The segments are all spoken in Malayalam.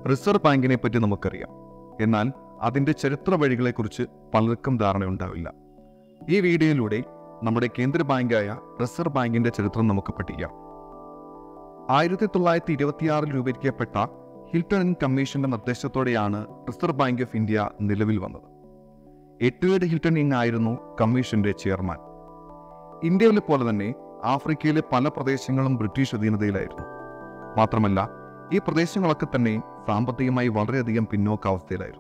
റിസർവ് ബാങ്കിനെ പറ്റി നമുക്കറിയാം എന്നാൽ അതിന്റെ ചരിത്ര വഴികളെക്കുറിച്ച് പലർക്കും ധാരണയുണ്ടാവില്ല ഈ വീഡിയോയിലൂടെ നമ്മുടെ കേന്ദ്ര ബാങ്കായ റിസർവ് ബാങ്കിന്റെ ചരിത്രം നമുക്ക് പഠിക്കാം ആയിരത്തി തൊള്ളായിരത്തി ഇരുപത്തിയാറിൽ രൂപീകരിക്കപ്പെട്ട ഹിൽട്ടൺ ആൻഡ് കമ്മീഷന്റെ നിർദ്ദേശത്തോടെയാണ് റിസർവ് ബാങ്ക് ഓഫ് ഇന്ത്യ നിലവിൽ വന്നത് എഡ്വേർഡ് ഹിൽട്ടൺ ഇങ് ആയിരുന്നു കമ്മീഷന്റെ ചെയർമാൻ ഇന്ത്യയിലെ പോലെ തന്നെ ആഫ്രിക്കയിലെ പല പ്രദേശങ്ങളും ബ്രിട്ടീഷ് അധീനതയിലായിരുന്നു മാത്രമല്ല ഈ പ്രദേശങ്ങളൊക്കെ തന്നെ സാമ്പത്തികമായി വളരെയധികം പിന്നോക്കാവസ്ഥയിലായിരുന്നു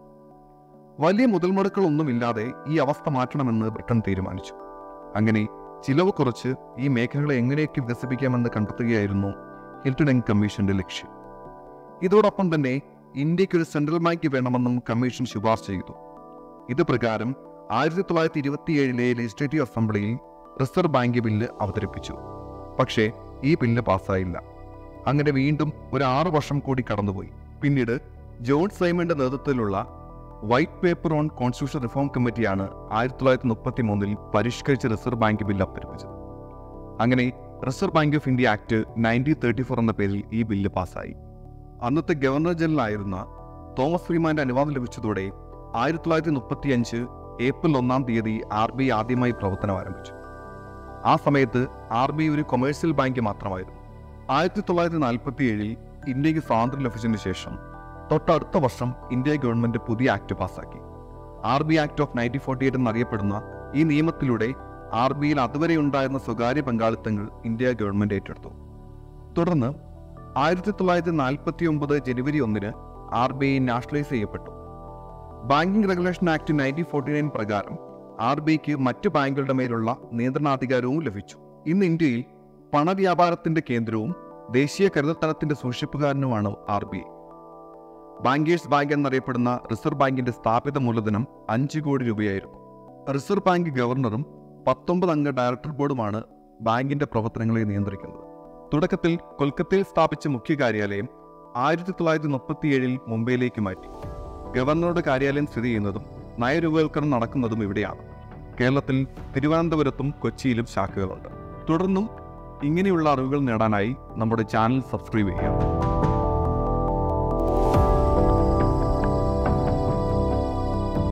വലിയ മുതൽ മുടക്കുകളൊന്നുമില്ലാതെ ഈ അവസ്ഥ മാറ്റണമെന്ന് ബ്രിട്ടൻ തീരുമാനിച്ചു അങ്ങനെ ചിലവ് കുറച്ച് ഈ മേഖലകളെ എങ്ങനെയൊക്കെ വികസിപ്പിക്കാമെന്ന് കണ്ടെത്തുകയായിരുന്നു ഹിൽട്ടൺ ആൻഡ് കമ്മീഷന്റെ ലക്ഷ്യം ഇതോടൊപ്പം തന്നെ ഇന്ത്യക്ക് ഒരു സെൻട്രൽ ബാങ്ക് വേണമെന്നും കമ്മീഷൻ ശുപാർശ ചെയ്തു ഇത് പ്രകാരം ആയിരത്തി തൊള്ളായിരത്തി ഇരുപത്തിയേഴിലെ ലെജിസ്ലേറ്റീവ് അസംബ്ലിയിൽ റിസർവ് ബാങ്ക് ബില്ല് അവതരിപ്പിച്ചു പക്ഷേ ഈ ബില്ല് പാസ്സായില്ല അങ്ങനെ വീണ്ടും ഒരു ആറു വർഷം കൂടി കടന്നുപോയി പിന്നീട് ജോൺ സൈമന്റെ നേതൃത്വത്തിലുള്ള white paper on constitution reform കമ്മിറ്റിയാണ് ആയിരത്തി തൊള്ളായിരത്തി മുപ്പത്തി മൂന്നിൽ പരിഷ്കരിച്ച റിസർവ് ബാങ്ക് ബില്ല് അവതരിപ്പിച്ചത് അങ്ങനെ reserve bank of India act nineteen thirty four എന്ന പേരിൽ ഈ ബില്ല് പാസ്സായി അന്നത്തെ ഗവർണർ ജനറൽ ആയിരുന്ന തോമസ് ഫ്രീമാന്റെ അനുവാദം ലഭിച്ചതോടെ ആയിരത്തി തൊള്ളായിരത്തി മുപ്പത്തി അഞ്ച് ഏപ്രിൽ ഒന്നാം തീയതി ആർ ബി ഐ ആദ്യമായി പ്രവർത്തനം ആരംഭിച്ചു ആ സമയത്ത് ആർ ബി ഐ ഒരു കൊമേഴ്സ്യൽ ബാങ്ക് മാത്രമായിരുന്നു ആയിരത്തി തൊള്ളായിരത്തി നാൽപ്പത്തി ഏഴിൽ ഇന്ത്യക്ക് സ്വാതന്ത്ര്യം ലഭിച്ചതിന് ശേഷം തൊട്ടടുത്ത വർഷം ഇന്ത്യ ഗവൺമെന്റ് പുതിയ ആക്ട് പാസാക്കി R B act of nineteen forty eight എന്നറിയപ്പെടുന്ന ഈ നിയമത്തിലൂടെ ആർ ബിയിൽ അതുവരെ ഉണ്ടായിരുന്ന സ്വകാര്യ പങ്കാളിത്തങ്ങൾ ഇന്ത്യ ഗവൺമെന്റ് ഏറ്റെടുത്തു തുടർന്ന് ആയിരത്തി തൊള്ളായിരത്തി നാൽപ്പത്തി ഒമ്പത് ജനുവരി ഒന്നിന് ആർ ബി ഐ നാഷണലൈസ് ചെയ്യപ്പെട്ടു banking regulation act nineteen forty nine പ്രകാരം ആർ ബി ഐക്ക് മറ്റ് ബാങ്കുകളുടെ മേലുള്ള നിയന്ത്രണാധികാരവും ലഭിച്ചു ഇന്ന് ഇന്ത്യയിൽ പണവ്യാപാരത്തിന്റെ കേന്ദ്രവും ദേശീയ കരുതത്തനത്തിന്റെ സൂക്ഷിപ്പുകാരനുമാണ് R B I bankers bank എന്നറിയപ്പെടുന്ന റിസർവ് ബാങ്കിന്റെ സ്ഥാപിത മൂലധനം അഞ്ച് കോടി രൂപയായിരുന്നു റിസർവ് ബാങ്ക് ഗവർണറും പത്തൊമ്പത് അംഗ ഡയറക്ടർ ബോർഡുമാണ് ബാങ്കിന്റെ പ്രവർത്തനങ്ങളെ നിയന്ത്രിക്കുന്നത് തുടക്കത്തിൽ കൊൽക്കത്തയിൽ സ്ഥാപിച്ച മുഖ്യ കാര്യാലയം ആയിരത്തി തൊള്ളായിരത്തി മുപ്പത്തിയേഴിൽ മുംബൈയിലേക്ക് മാറ്റി ഗവർണറുടെ കാര്യാലയം സ്ഥിതി ചെയ്യുന്നതും നയരൂപവൽക്കരണം നടക്കുന്നതും ഇവിടെയാണ് കേരളത്തിൽ തിരുവനന്തപുരത്തും കൊച്ചിയിലും ശാഖകളുണ്ട് തുടർന്നും ഇങ്ങനെയുള്ള അറിവുകൾ നേടാനായി നമ്മുടെ ചാനൽ സബ്സ്ക്രൈബ് ചെയ്യുക